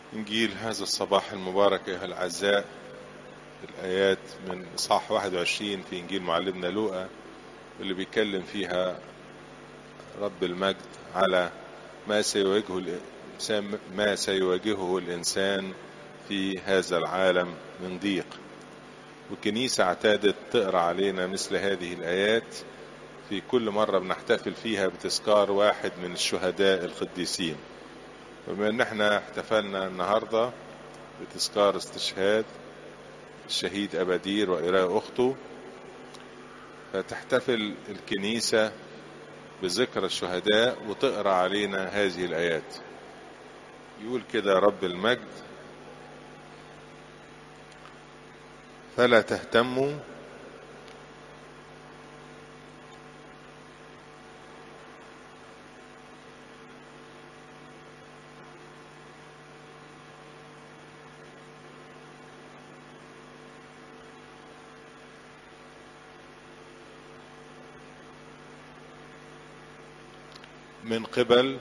إنجيل هذا الصباح المبارك أيها الأعزاء الآيات من إصحاح 21 في إنجيل معلمنا لوقا اللي بيتكلم فيها رب المجد على ما سيواجهه الإنسان ما سيواجهه الإنسان في هذا العالم من ضيق والكنيسة اعتادت تقرأ علينا مثل هذه الآيات في كل مرة بنحتفل فيها بتذكار واحد من الشهداء القديسين بما ان احنا احتفلنا النهاردة بتذكار استشهاد الشهيد أبادير وإراء أخته فتحتفل الكنيسة بذكرى الشهداء وتقرأ علينا هذه الآيات يقول كده رب المجد فلا تهتموا من قبل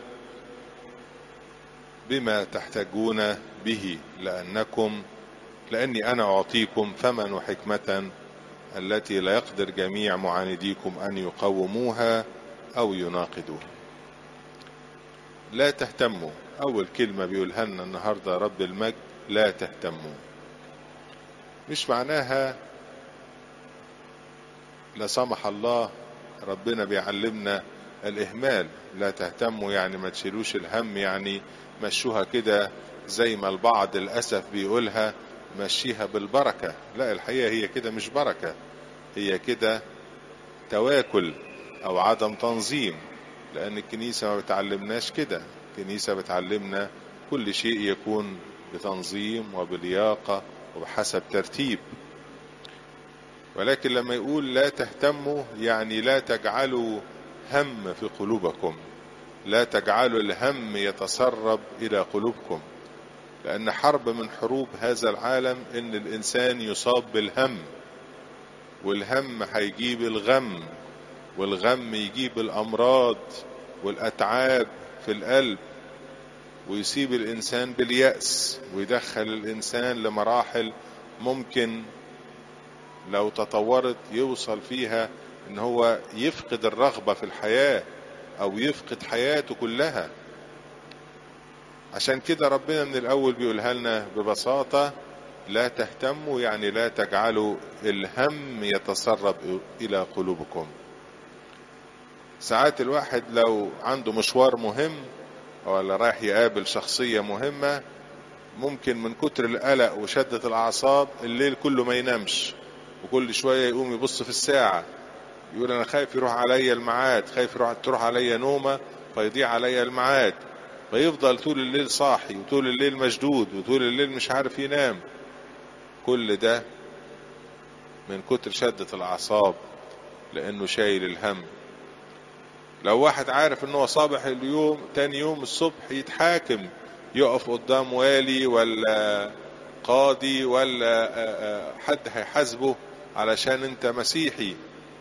بما تحتاجون به لأنكم لأني أنا أعطيكم ثمن وحكمة التي لا يقدر جميع معانديكم أن يقوموها أو يناقضوها لا تهتموا أول كلمة بيقولها لنا النهاردة رب المجد لا تهتموا مش معناها لا سمح الله ربنا بيعلمنا الإهمال لا تهتموا يعني ما تشيلوش الهم يعني مشوها كده زي ما البعض للأسف بيقولها مشيها بالبركة لا الحقيقة هي كده مش بركة هي كده تواكل أو عدم تنظيم لأن الكنيسة ما بتعلمناش كده الكنيسة بتعلمنا كل شيء يكون بتنظيم وبلياقة وبحسب ترتيب ولكن لما يقول لا تهتموا يعني لا تجعلوا هم في قلوبكم لا تجعلوا الهم يتسرب إلى قلوبكم لأن حرب من حروب هذا العالم إن الإنسان يصاب بالهم والهم هيجيب الغم والغم يجيب الأمراض والأتعاب في القلب ويصيب الإنسان باليأس ويدخل الإنسان لمراحل ممكن لو تطورت يوصل فيها ان هو يفقد الرغبة في الحياة او يفقد حياته كلها عشان كده ربنا من الاول بيقولها لنا ببساطة لا تهتموا يعني لا تجعلوا الهم يتسرب الى قلوبكم ساعات الواحد لو عنده مشوار مهم ولا رايح يقابل شخصية مهمة ممكن من كتر القلق وشدة الاعصاب الليل كله ما ينامش وكل شوية يقوم يبص في الساعة يقول انا خايف يروح عليا الميعاد خايف يروح تروح عليا نومة فيضيع عليا الميعاد فيفضل طول الليل صاحي وطول الليل مشدود وطول الليل مش عارف ينام كل ده من كتر شدة الاعصاب لانه شايل الهم لو واحد عارف ان هو صابح اليوم تاني يوم الصبح يتحاكم يقف قدام والي ولا قاضي ولا حد هيحاسبه علشان انت مسيحي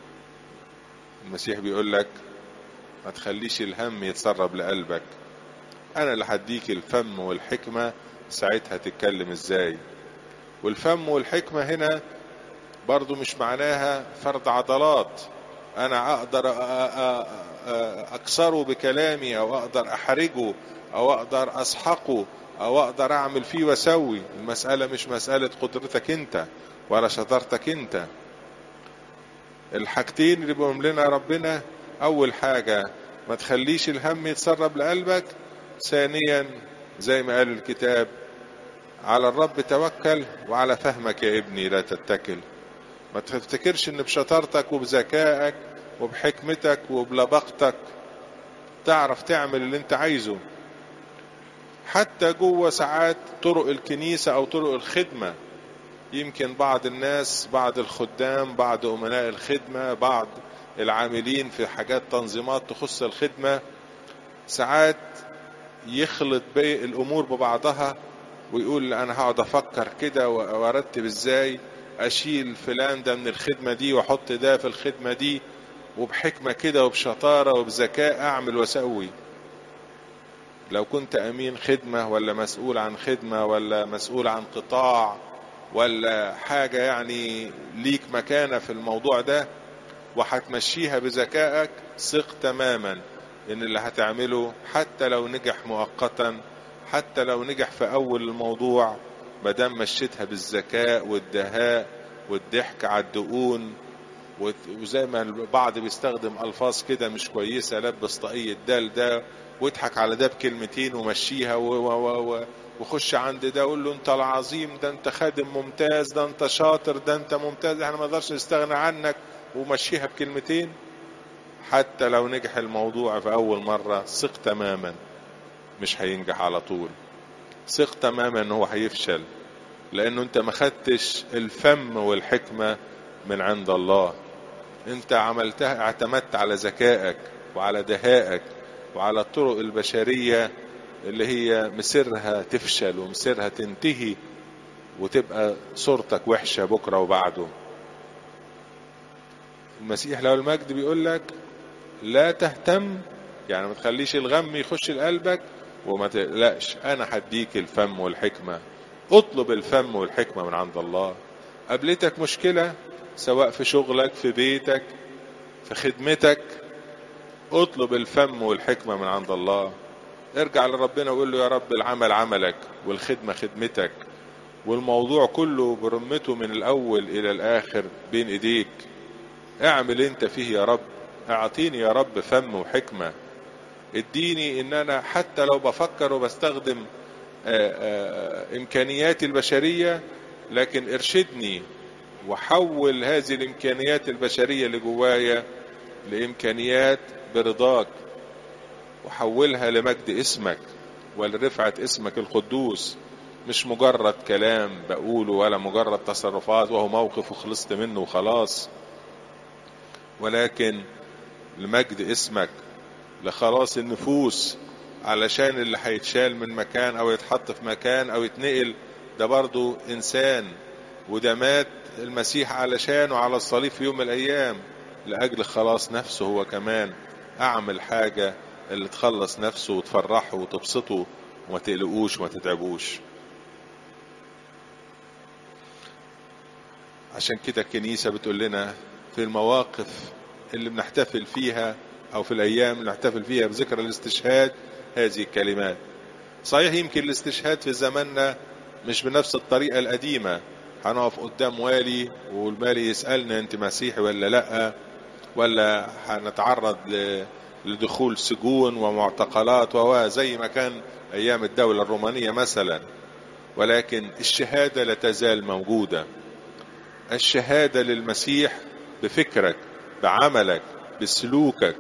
المسيح بيقول لك ما تخليش الهم يتسرب لقلبك انا اللي هديك الفم والحكمة ساعتها تتكلم ازاي والفم والحكمة هنا برضو مش معناها فرد عضلات انا اقدر اكسره بكلامي او اقدر احرجه او اقدر اسحقه او اقدر اعمل فيه واسوي المسألة مش مسألة قدرتك انت ولا شطارتك انت الحاجتين اللي بيقوم لنا ربنا اول حاجة ما تخليش الهم يتسرب لقلبك ثانيا زي ما قال الكتاب على الرب توكل وعلى فهمك يا ابني لا تتكل ما تفتكرش ان بشطارتك وبذكائك وبحكمتك وبلبقتك تعرف تعمل اللي انت عايزه حتى جوه ساعات طرق الكنيسة او طرق الخدمة يمكن بعض الناس بعض الخدام بعض أمناء الخدمة بعض العاملين في حاجات تنظيمات تخص الخدمة ساعات يخلط بي الأمور ببعضها ويقول أنا هقعد أفكر كده وأرتب إزاي أشيل فلان ده من الخدمة دي وأحط ده في الخدمة دي وبحكمة كده وبشطارة وبذكاء أعمل وأسوي لو كنت أمين خدمة ولا مسؤول عن خدمة ولا مسؤول عن قطاع ولا حاجة يعني ليك مكانة في الموضوع ده وهتمشيها بذكائك ثق تماما ان اللي هتعمله حتى لو نجح مؤقتا حتى لو نجح في اول الموضوع مادام مشيتها بالذكاء والدهاء والضحك على الدقون وزي ما البعض بيستخدم الفاظ كده مش كويسه لبس طاقية دال ده واضحك على ده بكلمتين ومشيها وخش عند ده قول له انت العظيم ده انت خادم ممتاز ده انت شاطر ده انت ممتاز احنا ما نقدرش نستغنى عنك ومشيها بكلمتين حتى لو نجح الموضوع في اول مره ثق تماما مش هينجح على طول ثق تماما ان هو هيفشل لانه انت ما خدتش الفم والحكمه من عند الله انت عملتها اعتمدت على ذكائك وعلى دهائك وعلى الطرق البشريه اللي هي مسرها تفشل ومسرها تنتهي وتبقى صورتك وحشه بكره وبعده المسيح لو المجد بيقول لك لا تهتم يعني ما تخليش الغم يخش لقلبك وما تقلقش انا هديك الفم والحكمه اطلب الفم والحكمه من عند الله قابلتك مشكله سواء في شغلك في بيتك في خدمتك اطلب الفم والحكمه من عند الله ارجع لربنا وقول له يا رب العمل عملك والخدمه خدمتك والموضوع كله برمته من الاول الى الاخر بين ايديك اعمل انت فيه يا رب اعطيني يا رب فم وحكمه اديني ان انا حتى لو بفكر وبستخدم آآ آآ امكانياتي البشريه لكن ارشدني وحول هذه الامكانيات البشريه اللي جوايا لامكانيات برضاك وحولها لمجد اسمك ولرفعه اسمك القدوس مش مجرد كلام بقوله ولا مجرد تصرفات وهو موقف وخلصت منه وخلاص ولكن لمجد اسمك لخلاص النفوس علشان اللي هيتشال من مكان او يتحط في مكان او يتنقل ده برضو انسان وده مات المسيح علشانه على الصليب في يوم من الايام لاجل خلاص نفسه هو كمان اعمل حاجة اللي تخلص نفسه وتفرحه وتبسطه وما تقلقوش وما تتعبوش عشان كده الكنيسة بتقول لنا في المواقف اللي بنحتفل فيها او في الايام اللي نحتفل فيها بذكرى الاستشهاد هذه الكلمات صحيح يمكن الاستشهاد في زماننا مش بنفس الطريقة القديمة هنقف قدام والي والمالي يسألنا انت مسيحي ولا لا ولا هنتعرض لدخول سجون ومعتقلات وهو زي ما كان ايام الدولة الرومانية مثلا ولكن الشهادة لا تزال موجودة الشهادة للمسيح بفكرك بعملك بسلوكك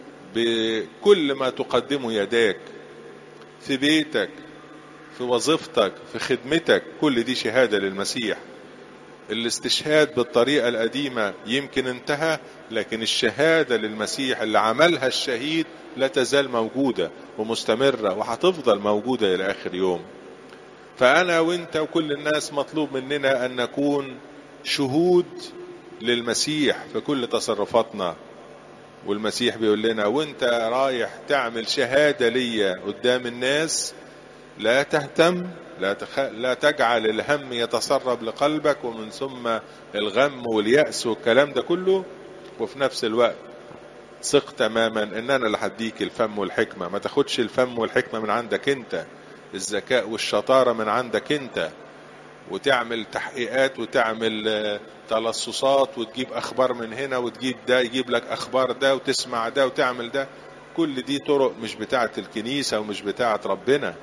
بكل ما تقدمه يداك في بيتك في وظيفتك في خدمتك كل دي شهادة للمسيح الاستشهاد بالطريقة القديمة يمكن انتهى لكن الشهادة للمسيح اللي عملها الشهيد لا تزال موجودة ومستمرة وهتفضل موجودة إلى آخر يوم فأنا وإنت وكل الناس مطلوب مننا أن نكون شهود للمسيح في كل تصرفاتنا والمسيح بيقول لنا وانت رايح تعمل شهادة ليا قدام الناس لا تهتم لا, تخ... لا تجعل الهم يتسرب لقلبك ومن ثم الغم واليأس والكلام ده كله وفي نفس الوقت ثق تماما ان انا اللي هديك الفم والحكمة ما تاخدش الفم والحكمة من عندك انت الذكاء والشطارة من عندك انت وتعمل تحقيقات وتعمل تلصصات وتجيب اخبار من هنا وتجيب ده يجيب لك اخبار ده وتسمع ده وتعمل ده كل دي طرق مش بتاعة الكنيسة ومش بتاعة ربنا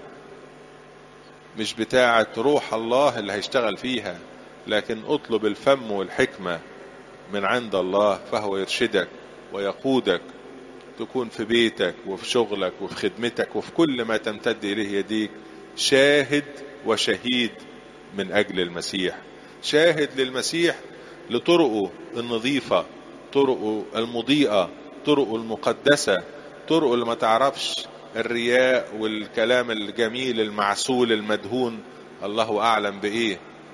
مش بتاعة روح الله اللي هيشتغل فيها لكن اطلب الفم والحكمة من عند الله فهو يرشدك ويقودك تكون في بيتك وفي شغلك وفي خدمتك وفي كل ما تمتد إليه يديك شاهد وشهيد من أجل المسيح شاهد للمسيح لطرقه النظيفة طرقه المضيئة طرقه المقدسة طرقه اللي ما تعرفش الرياء والكلام الجميل المعسول المدهون الله أعلم بإيه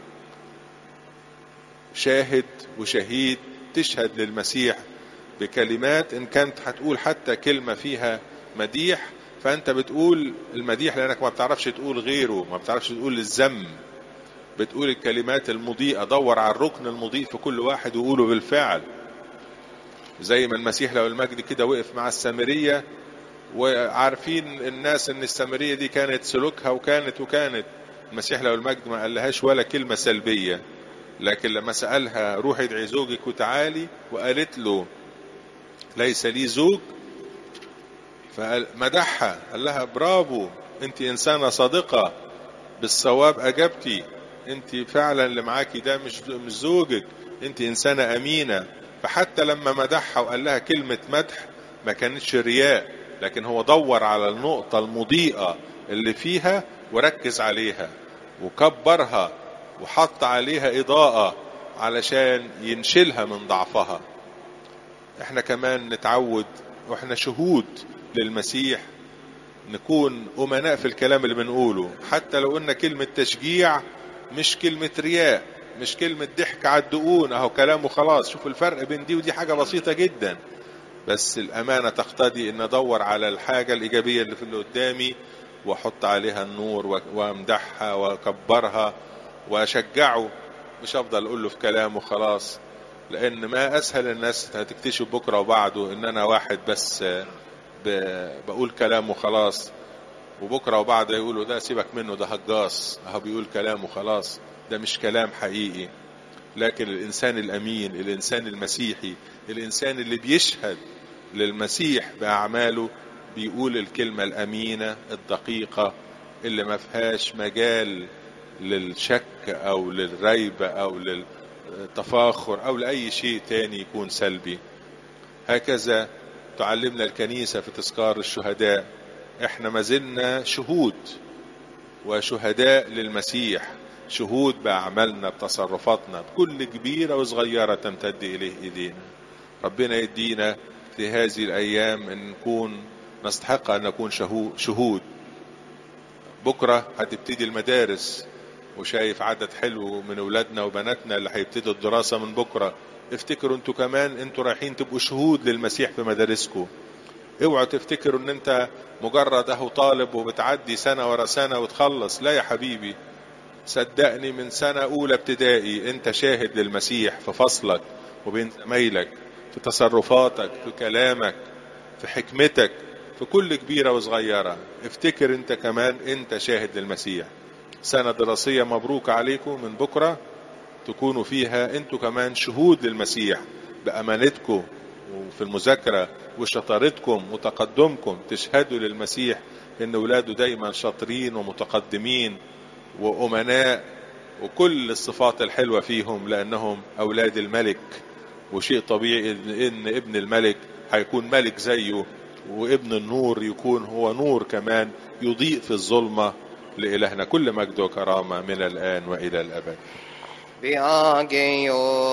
شاهد وشهيد تشهد للمسيح بكلمات إن كانت هتقول حتى كلمة فيها مديح فانت بتقول المديح لانك ما بتعرفش تقول غيره ما بتعرفش تقول الذم بتقول الكلمات المضيئة دور على الركن المضيء في كل واحد وقوله بالفعل زي ما المسيح لو المجد كده وقف مع السامرية وعارفين الناس ان السامرية دي كانت سلوكها وكانت وكانت المسيح لو المجد ما قالهاش ولا كلمة سلبية لكن لما سألها روحي ادعي زوجك وتعالي وقالت له ليس لي زوج فمدحها قال لها برافو انت انسانة صادقة بالصواب اجبتي انت فعلا اللي معاكي ده مش مش زوجك انت انسانة امينة فحتى لما مدحها وقال لها كلمة مدح ما كانتش رياء لكن هو دور على النقطة المضيئة اللي فيها وركز عليها وكبرها وحط عليها إضاءة علشان ينشلها من ضعفها احنا كمان نتعود واحنا شهود للمسيح نكون أمناء في الكلام اللي بنقوله حتى لو قلنا كلمة تشجيع مش كلمة رياء مش كلمة ضحك على الدقون اهو كلامه خلاص شوف الفرق بين دي ودي حاجة بسيطة جدا بس الأمانة تقتضي أن أدور على الحاجة الإيجابية اللي في اللي قدامي وأحط عليها النور وأمدحها وأكبرها وأشجعه مش أفضل أقول له في كلامه خلاص لأن ما أسهل الناس هتكتشف بكرة وبعده إن أنا واحد بس بقول كلامه خلاص وبكرة وبعده يقولوا ده سيبك منه ده هجاص أهو بيقول كلامه خلاص ده مش كلام حقيقي لكن الإنسان الأمين الإنسان المسيحي الإنسان اللي بيشهد للمسيح بأعماله بيقول الكلمة الأمينة الدقيقة اللي ما فيهاش مجال للشك أو للريبة أو للتفاخر أو لأي شيء تاني يكون سلبي هكذا تعلمنا الكنيسة في تذكار الشهداء احنا ما زلنا شهود وشهداء للمسيح شهود بأعمالنا بتصرفاتنا بكل كبيرة وصغيرة تمتد إليه إيدينا ربنا يدينا في هذه الأيام أن نكون نستحق أن نكون شهود بكرة هتبتدي المدارس وشايف عدد حلو من أولادنا وبناتنا اللي هيبتدوا الدراسة من بكرة افتكروا انتوا كمان انتوا رايحين تبقوا شهود للمسيح في مدارسكم اوعوا تفتكروا ان انت مجرد اهو طالب وبتعدي سنة ورا سنة وتخلص لا يا حبيبي صدقني من سنة أولى ابتدائي أنت شاهد للمسيح في فصلك وبين زمايلك في تصرفاتك في كلامك في حكمتك في كل كبيرة وصغيرة افتكر أنت كمان أنت شاهد للمسيح سنة دراسية مبروكة عليكم من بكرة تكونوا فيها أنتوا كمان شهود للمسيح بأمانتكم وفي المذاكرة وشطارتكم وتقدمكم تشهدوا للمسيح ان اولاده دايما شاطرين ومتقدمين وأمناء وكل الصفات الحلوة فيهم لأنهم أولاد الملك وشيء طبيعي إن ابن الملك هيكون ملك زيه وابن النور يكون هو نور كمان يضيء في الظلمة لإلهنا كل مجد وكرامة من الآن وإلى الأبد Vi ager jo